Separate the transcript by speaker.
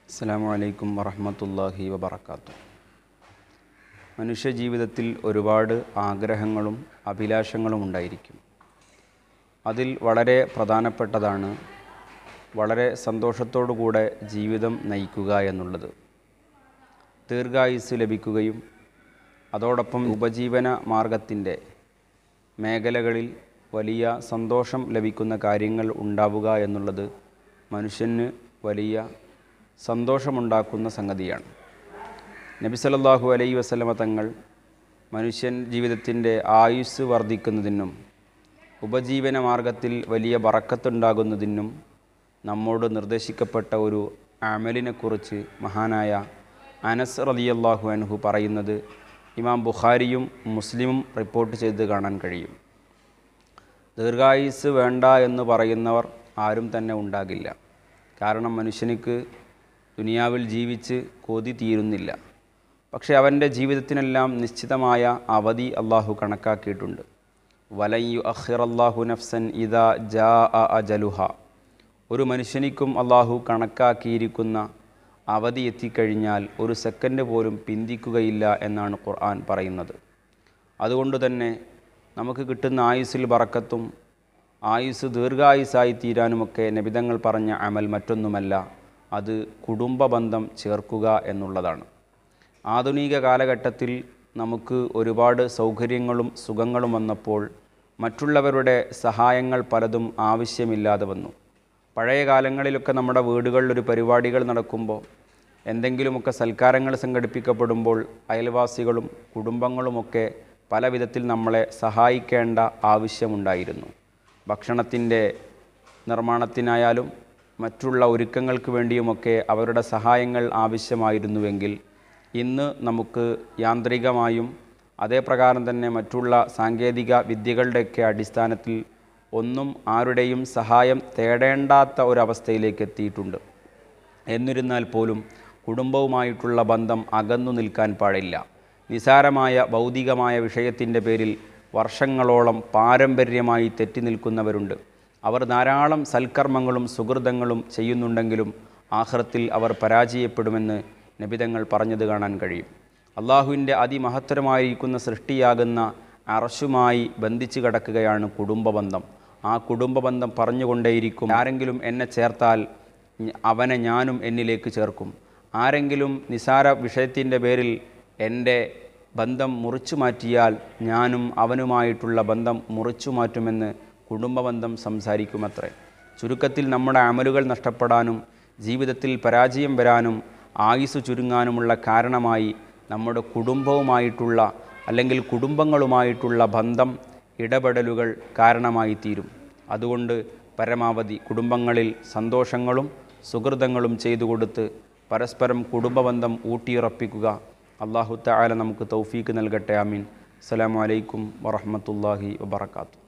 Speaker 1: അസ്സാം വലൈക്കും വറഹമത്തല്ലാഹി വബർക്കാത്തു മനുഷ്യജീവിതത്തിൽ ഒരുപാട് ആഗ്രഹങ്ങളും അഭിലാഷങ്ങളും ഉണ്ടായിരിക്കും അതിൽ വളരെ പ്രധാനപ്പെട്ടതാണ് വളരെ സന്തോഷത്തോടുകൂടെ ജീവിതം നയിക്കുക എന്നുള്ളത് ദീർഘായുസ് ലഭിക്കുകയും അതോടൊപ്പം ഉപജീവന മാർഗത്തിൻ്റെ മേഖലകളിൽ വലിയ സന്തോഷം ലഭിക്കുന്ന കാര്യങ്ങൾ ഉണ്ടാവുക എന്നുള്ളത് മനുഷ്യന് വലിയ സന്തോഷമുണ്ടാക്കുന്ന സംഗതിയാണ് നബി സല്ലല്ലാഹു അലൈഹി വസല്ലമ തങ്ങൾ മനുഷ്യൻ ജീവിതത്തിൻ്റെ ആയുസ് വർദ്ധിക്കുന്നതിനും ഉപജീവന മാർഗത്തിൽ വലിയ ബറക്കത്തുണ്ടാകുന്നതിനും നമ്മോട് നിർദ്ദേശിക്കപ്പെട്ട ഒരു അമലിനെക്കുറിച്ച് മഹാനായ അനസ് റളിയല്ലാഹു അൻഹു പറയുന്നത് ഇമാം ബുഖാരിയും മുസ്ലിമും റിപ്പോർട്ട് ചെയ്ത് കാണാൻ കഴിയും ദീർഘായുസ് വേണ്ട എന്ന് പറയുന്നവർ ആരും തന്നെ ഉണ്ടാകില്ല കാരണം മനുഷ്യനിക്ക് ദുനിയാവിൽ ജീവിച്ച് കൊതി തീരുന്നില്ല പക്ഷേ അവൻ്റെ ജീവിതത്തിനെല്ലാം നിശ്ചിതമായ അവധി അള്ളാഹു കണക്കാക്കിയിട്ടുണ്ട് വലയ്യു അഖിറല്ലാഹു നഫ്സൻ ഇദാ ജാ അജലുഹ ഒരു മനുഷ്യനിക്കും അള്ളാഹു കണക്കാക്കിയിരിക്കുന്ന അവധി എത്തിക്കഴിഞ്ഞാൽ ഒരു സെക്കൻഡ് പോലും പിന്തിക്കുകയില്ല എന്നാണ് ഖുർആൻ പറയുന്നത് അതുകൊണ്ട് തന്നെ നമുക്ക് കിട്ടുന്ന ആയുസ്സിൽ ബറക്കത്തും ആയുസ് ദീർഘായുസായി തീരാനുമൊക്കെ നബിതങ്ങൾ പറഞ്ഞ അമൽ മറ്റൊന്നുമല്ല അത് കുടുംബ ബന്ധം ചേർക്കുക എന്നുള്ളതാണ് ആധുനിക കാലഘട്ടത്തിൽ നമുക്ക് ഒരുപാട് സൗകര്യങ്ങളും സുഖങ്ങളും വന്നപ്പോൾ മറ്റുള്ളവരുടെ സഹായങ്ങൾ പലതും ആവശ്യമില്ലാതെ വന്നു പഴയ കാലങ്ങളിലൊക്കെ നമ്മുടെ വീടുകളിൽ ഒരു പരിപാടികൾ നടക്കുമ്പോൾ എന്തെങ്കിലുമൊക്കെ സൽക്കാരങ്ങൾ സംഘടിപ്പിക്കപ്പെടുമ്പോൾ അയൽവാസികളും കുടുംബങ്ങളുമൊക്കെ പല വിധത്തിൽ നമ്മളെ സഹായിക്കേണ്ട ആവശ്യമുണ്ടായിരുന്നു ഭക്ഷണത്തിൻ്റെ നിർമ്മാണത്തിനായാലും മറ്റുള്ള ഒരുക്കങ്ങൾക്ക് വേണ്ടിയുമൊക്കെ അവരുടെ സഹായങ്ങൾ ആവശ്യമായിരുന്നുവെങ്കിൽ ഇന്ന് നമുക്ക് യാന്ത്രികമായും അതേപ്രകാരം തന്നെ മറ്റുള്ള സാങ്കേതിക വിദ്യകളുടെയൊക്കെ അടിസ്ഥാനത്തിൽ ഒന്നും ആരുടെയും സഹായം തേടേണ്ടാത്ത ഒരവസ്ഥയിലേക്ക് എത്തിയിട്ടുണ്ട് എന്നിരുന്നാൽ പോലും കുടുംബവുമായിട്ടുള്ള ബന്ധം അകന്നു നിൽക്കാൻ പാടില്ല നിസാരമായ ഭൗതികമായ വിഷയത്തിൻ്റെ പേരിൽ വർഷങ്ങളോളം പാരമ്പര്യമായി തെറ്റി നിൽക്കുന്നവരുണ്ട് അവർ ധാരാളം സൽക്കർമ്മങ്ങളും സുഹൃതങ്ങളും ചെയ്യുന്നുണ്ടെങ്കിലും ആഹ്റത്തിൽ അവർ പരാജയപ്പെടുമെന്ന് നബിതങ്ങൾ പറഞ്ഞത് കാണാൻ കഴിയും അള്ളാഹുവിൻ്റെ അതിമഹത്തരമായിരിക്കുന്ന സൃഷ്ടിയാകുന്ന അറശുമായി ബന്ധിച്ചു കിടക്കുകയാണ് കുടുംബബന്ധം ആ കുടുംബബന്ധം പറഞ്ഞുകൊണ്ടേയിരിക്കും ആരെങ്കിലും എന്നെ ചേർത്താൽ അവനെ ഞാനും എന്നിലേക്ക് ചേർക്കും ആരെങ്കിലും നിസാര വിഷയത്തിൻ്റെ പേരിൽ എൻ്റെ ബന്ധം മുറിച്ചു മാറ്റിയാൽ ഞാനും അവനുമായിട്ടുള്ള ബന്ധം മുറിച്ചു മാറ്റുമെന്ന് കുടുംബബന്ധം സംസാരിക്കുമത്രേ ചുരുക്കത്തിൽ നമ്മുടെ അമലുകൾ നഷ്ടപ്പെടാനും ജീവിതത്തിൽ പരാജയം വരാനും ആയുസ് ചുരുങ്ങാനുമുള്ള കാരണമായി നമ്മുടെ കുടുംബവുമായിട്ടുള്ള അല്ലെങ്കിൽ കുടുംബങ്ങളുമായിട്ടുള്ള ബന്ധം ഇടപെടലുകൾ കാരണമായി തീരും അതുകൊണ്ട് പരമാവധി കുടുംബങ്ങളിൽ സന്തോഷങ്ങളും സുഹൃതങ്ങളും ചെയ്തു കൊടുത്ത് പരസ്പരം കുടുംബബന്ധം ഊട്ടിയുറപ്പിക്കുക അള്ളാഹു താല നമുക്ക് തൗഫീക്ക് നൽകട്ടെ ആമീൻ അസ്സലാമു അലൈക്കും വറഹമത്തല്ലാഹി വബർക്കാത്തു